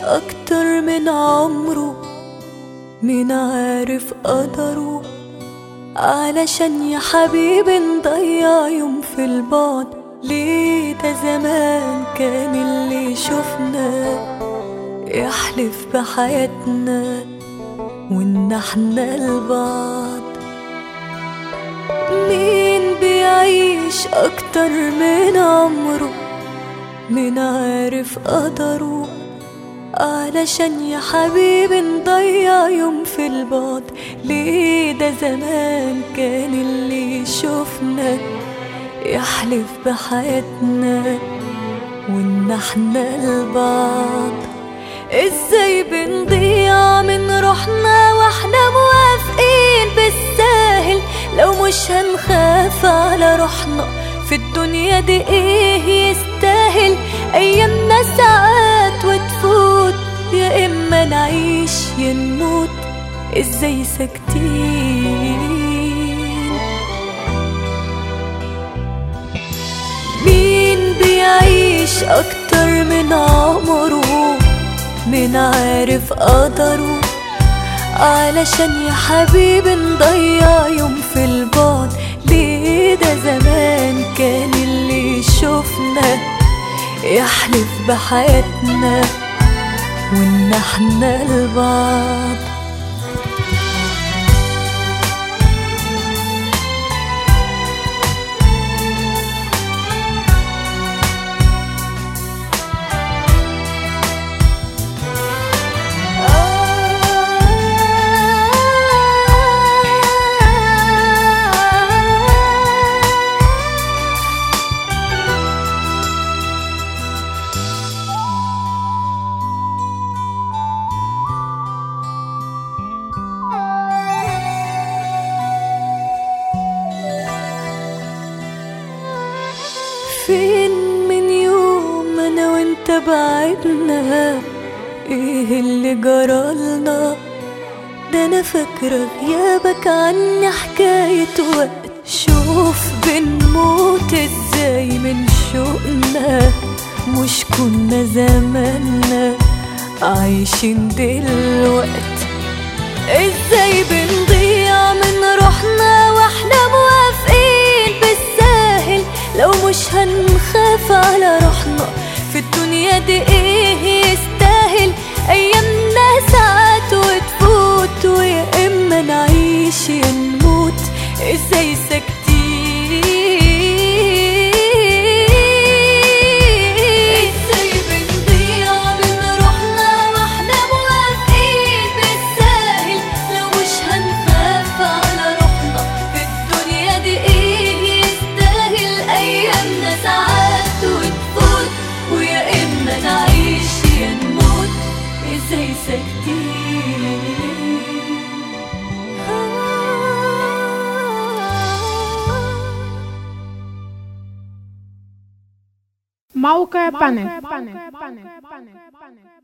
أكتر من عمره مين عارف قدره علشان يا حبيبي نضيع يوم في البعد ليه ده زمان كان اللي شفنا يحلف بحياتنا وان احنا لبعض مين بيعيش اكتر من عمره مين عارف قدره علشان يا حبيبي نضيع يوم في البعد ليه ده زمان كان اللي شفنا يحلف بحياتنا وان احنا لبعض ازاي بنضيع من روحنا واحنا موافقين بالساهل لو مش هنخاف على روحنا في الدنيا دي ايه يستاهل ايامنا ساعات وتفوت يا اما نعيش يا نموت ازاي ساكتين مين بيعيش اكتر من عمره مين عارف قدره علشان يا حبيبي نضيع يوم في البعد ليه ده زمان كان اللي شفنا يحلف بحياتنا وان احنا لبعض فين من يوم انا وانت بعدنا ايه اللي جرالنا ده انا فاكرة غيابك عني حكاية وقت شوف بنموت ازاي من شوقنا مش كنا زماننا عايشين دلوقت ازاي بنضيع من روحنا واحنا موافقين بالساهل لو مش هنخاف على روحنا في الدنيا دي ايه يستاهل ايامنا ساعات وتفوت ويا اما نعيش يا نموت ازاي ساكتين ازاي بنضيع من روحنا واحنا موافقين بالساهل لو مش هنخاف على روحنا في الدنيا دي ايه يستاهل ايامنا ساعات وتفوت ويا اما نعيش يا نموت ازاي موقع بانل